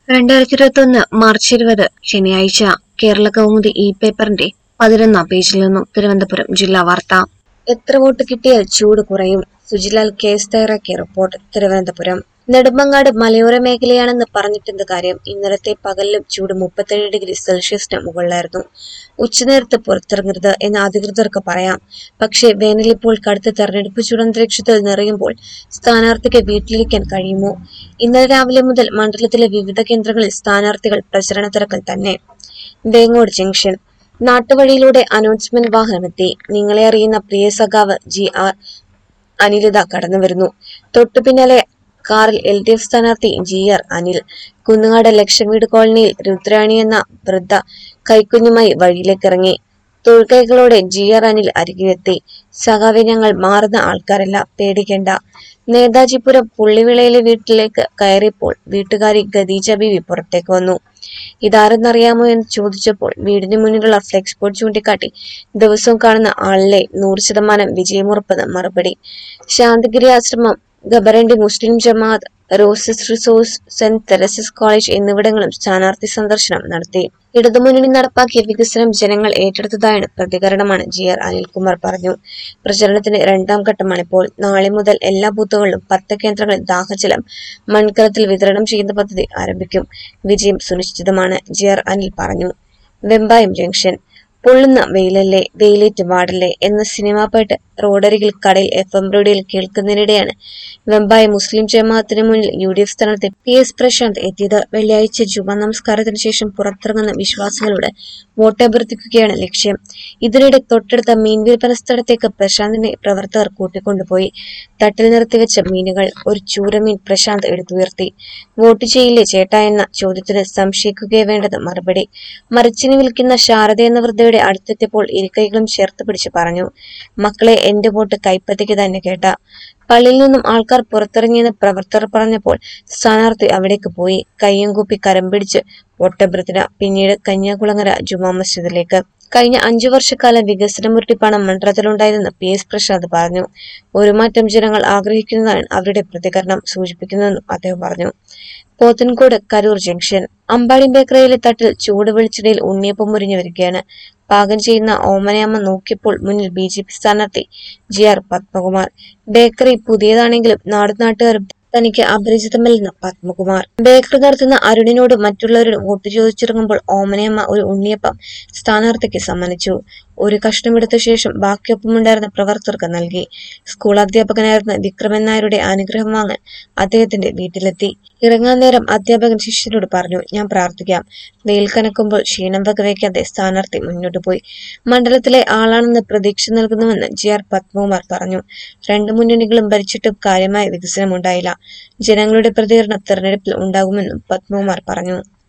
രണ്ടായിരത്തി ഇരുപത്തി ഒന്ന് മാർച്ച് ഇരുപത് ശനിയാഴ്ച കേരള കൗമുദി ഇ പേപ്പറിന്റെ പതിനൊന്നാം പേജിൽ നിന്നും തിരുവനന്തപുരം ജില്ലാ വാർത്ത എത്ര വോട്ട് കിട്ടിയാൽ ചൂട് കുറയും സുജിലാൽ കേസ് തയ്യാറാക്കിയ റിപ്പോർട്ട് തിരുവനന്തപുരം നെടുമങ്ങാട് മലയോര മേഖലയാണെന്ന് പറഞ്ഞിട്ടെന്ത് കാര്യം ഇന്നലത്തെ പകലിലും ചൂട് മുപ്പത്തേഴ് ഡിഗ്രി സെൽഷ്യസിന് മുകളിലായിരുന്നു ഉച്ചനേരത്ത് പുറത്തിറങ്ങരുത് എന്ന് അധികൃതർക്ക് പറയാം പക്ഷേ വേനലിപ്പോൾ കടുത്ത തെരഞ്ഞെടുപ്പ് ചൂടന്തരീക്ഷത്തിൽ നിറയുമ്പോൾ സ്ഥാനാർത്ഥിക്ക് വീട്ടിലിരിക്കാൻ കഴിയുമോ ഇന്നലെ രാവിലെ മുതൽ മണ്ഡലത്തിലെ വിവിധ കേന്ദ്രങ്ങളിൽ സ്ഥാനാർത്ഥികൾ പ്രചരണ തിരക്കിൽ തന്നെ വേങ്ങോട് ജംഗ്ഷൻ നാട്ടുവഴിയിലൂടെ അനൗൺസ്മെന്റ് വാഹനമെത്തി നിങ്ങളെ അറിയുന്ന പ്രിയ സഖാവ് ജി ആർ അനിലിത കടന്നു വരുന്നു തൊട്ടു പിന്നാലെ കാറിൽ എൽ ഡി എഫ് സ്ഥാനാർത്ഥി ജി ആർ അനിൽ കുന്നുകാട് ലക്ഷംവീട് കോളനിയിൽ രുദ്രാണി എന്ന വൃദ്ധ കൈക്കുഞ്ഞുമായി വഴിയിലേക്കിറങ്ങി തൊഴുകൈകളോടെ ജി ആർ അനിൽ അരികിലെത്തി സഖാവെ ഞങ്ങൾ മാറുന്ന ആൾക്കാരല്ല പേടിക്കേണ്ട നേതാജിപുരം പുള്ളിവിളയിലെ വീട്ടിലേക്ക് കയറിയപ്പോൾ വീട്ടുകാരി ഖദീജ ബീവി പുറത്തേക്ക് വന്നു ഇതാരെന്നറിയാമോ എന്ന് ചോദിച്ചപ്പോൾ വീടിന് മുന്നിലുള്ള ഫ്ലെക്സ് ബോർഡ് ചൂണ്ടിക്കാട്ടി ദിവസവും കാണുന്ന ആളിലെ നൂറ് ശതമാനം വിജയമുറപ്പെന്ന് മറുപടി ശാന്തിഗിരി ആശ്രമം ഗബറണ്ടി മുസ്ലിം ജമാഅത്ത് റോസസ് റിസോഴ്സ് സെന്റ് തെരസസ് കോളേജ് എന്നിവിടങ്ങളും സ്ഥാനാർത്ഥി സന്ദർശനം നടത്തി ഇടതുമുന്നണി നടപ്പാക്കിയ വികസനം ജനങ്ങൾ ഏറ്റെടുത്തതായാണ് പ്രതികരണമാണ് ജി ആർ അനിൽകുമാർ പറഞ്ഞു പ്രചരണത്തിന്റെ രണ്ടാം ഘട്ടമാണിപ്പോൾ നാളെ മുതൽ എല്ലാ ബൂത്തുകളിലും പത്ത് കേന്ദ്രങ്ങളിൽ ദാഹജലം മൺകലത്തിൽ വിതരണം ചെയ്യുന്ന പദ്ധതി ആരംഭിക്കും വിജയം സുനിശ്ചിതമാണ് ജി ആർ അനിൽ പറഞ്ഞു വെമ്പായം ജംഗ്ഷൻ പൊള്ളുന്ന വെയിലല്ലേ വെയിലേറ്റ് വാടല്ലേ എന്ന സിനിമാ പാട്ട് റോഡരികിൽ കടയിൽ എഫ് എം റേഡിയോയിൽ കേൾക്കുന്നതിനിടെയാണ് വെമ്പായ മുസ്ലിം ജമാഅത്തിന് മുന്നിൽ യു ഡി എഫ് സ്ഥാനാർത്ഥി പി എസ് പ്രശാന്ത് എത്തിയത് വെള്ളിയാഴ്ച ജുമ നമസ്കാരത്തിന് ശേഷം പുറത്തിറങ്ങുന്ന വിശ്വാസികളോട് വോട്ട് അഭ്യർത്ഥിക്കുകയാണ് ലക്ഷ്യം ഇതിനിടെ തൊട്ടടുത്ത മീൻ വിൽപ്പന സ്ഥലത്തേക്ക് പ്രശാന്തിനെ പ്രവർത്തകർ കൂട്ടിക്കൊണ്ടുപോയി തട്ടിൽ നിർത്തിവെച്ച മീനുകൾ ഒരു ചൂരമീൻ പ്രശാന്ത് എടുത്തുയർത്തി വോട്ട് ചെയ്യില്ലേ ചേട്ടാ എന്ന ചോദ്യത്തിന് സംശയിക്കുകയേ വേണ്ടത് മറുപടി മറിച്ചിന് വിൽക്കുന്ന ശാരദ എന്ന വൃദ്ധയുടെ അടുത്തെത്തിയപ്പോൾ ഇരുകൈകളും ചേർത്ത് പിടിച്ച് പറഞ്ഞു മക്കളെ എന്റെ വോട്ട് കൈപ്പത്തിക്ക് തന്നെ കേട്ട പള്ളിയിൽ നിന്നും ആൾക്കാർ പുറത്തിറങ്ങിയെന്ന് പ്രവർത്തകർ പറഞ്ഞപ്പോൾ സ്ഥാനാർത്ഥി അവിടേക്ക് പോയി കയ്യും കൂപ്പി കരം പിടിച്ച് വോട്ടഭ്യർത്ഥന പിന്നീട് കന്യാകുളങ്ങര ജുമാ മസ്ജിദിലേക്ക് കഴിഞ്ഞ അഞ്ചു വർഷക്കാലം വികസനമുരുട്ടി പണം മണ്ഡലത്തിലുണ്ടായതെന്ന് പി എസ് പ്രസാദ് പറഞ്ഞു ഒരു മാറ്റം ജനങ്ങൾ ആഗ്രഹിക്കുന്നതാണ് അവരുടെ പ്രതികരണം സൂചിപ്പിക്കുന്നതെന്നും അദ്ദേഹം പറഞ്ഞു പോത്തൻകോട് കരൂർ ജംഗ്ഷൻ അമ്പാടി ബേക്കറിയിലെ തട്ടിൽ ചൂട് വെളിച്ചെടിയിൽ ഉണ്ണിയപ്പം മുരിഞ്ഞു വരികയാണ് പാകം ചെയ്യുന്ന ഓമനയമ്മ നോക്കിയപ്പോൾ മുന്നിൽ ബി ജെ പി സ്ഥാനാർത്ഥി ജി ആർ പത്മകുമാർ ബേക്കറി പുതിയതാണെങ്കിലും നാടു നാട്ടുകാരും തനിക്ക് അപരിചിതമല്ലെന്ന് പത്മകുമാർ ബേക്കറി നടത്തുന്ന അരുണിനോട് മറ്റുള്ളവരോട് വോട്ട് ചോദിച്ചിറങ്ങുമ്പോൾ ഓമനയമ്മ ഒരു ഉണ്ണിയപ്പം സ്ഥാനാർത്ഥിക്ക് സമ്മാനിച്ചു ഒരു കഷ്ണമെടുത്ത ശേഷം ബാക്കിയൊപ്പമുണ്ടായിരുന്ന പ്രവർത്തകർക്ക് നൽകി സ്കൂൾ അധ്യാപകനായിരുന്ന വിക്രമൻ നായരുടെ അനുഗ്രഹം വാങ്ങാൻ അദ്ദേഹത്തിന്റെ വീട്ടിലെത്തി ഇറങ്ങാൻ നേരം അധ്യാപകൻ ശിഷ്യരോട് പറഞ്ഞു ഞാൻ പ്രാർത്ഥിക്കാം വെയിൽ കനക്കുമ്പോൾ ക്ഷീണം വകവയ്ക്കാതെ സ്ഥാനാർത്ഥി മുന്നോട്ട് പോയി മണ്ഡലത്തിലെ ആളാണെന്ന് പ്രതീക്ഷ നൽകുന്നുവെന്ന് ജി ആർ പത്മകുമാർ പറഞ്ഞു രണ്ടു മുന്നണികളും ഭരിച്ചിട്ടും കാര്യമായ വികസനമുണ്ടായില്ല ജനങ്ങളുടെ പ്രതികരണം തെരഞ്ഞെടുപ്പിൽ ഉണ്ടാകുമെന്നും പത്മകുമാർ പറഞ്ഞു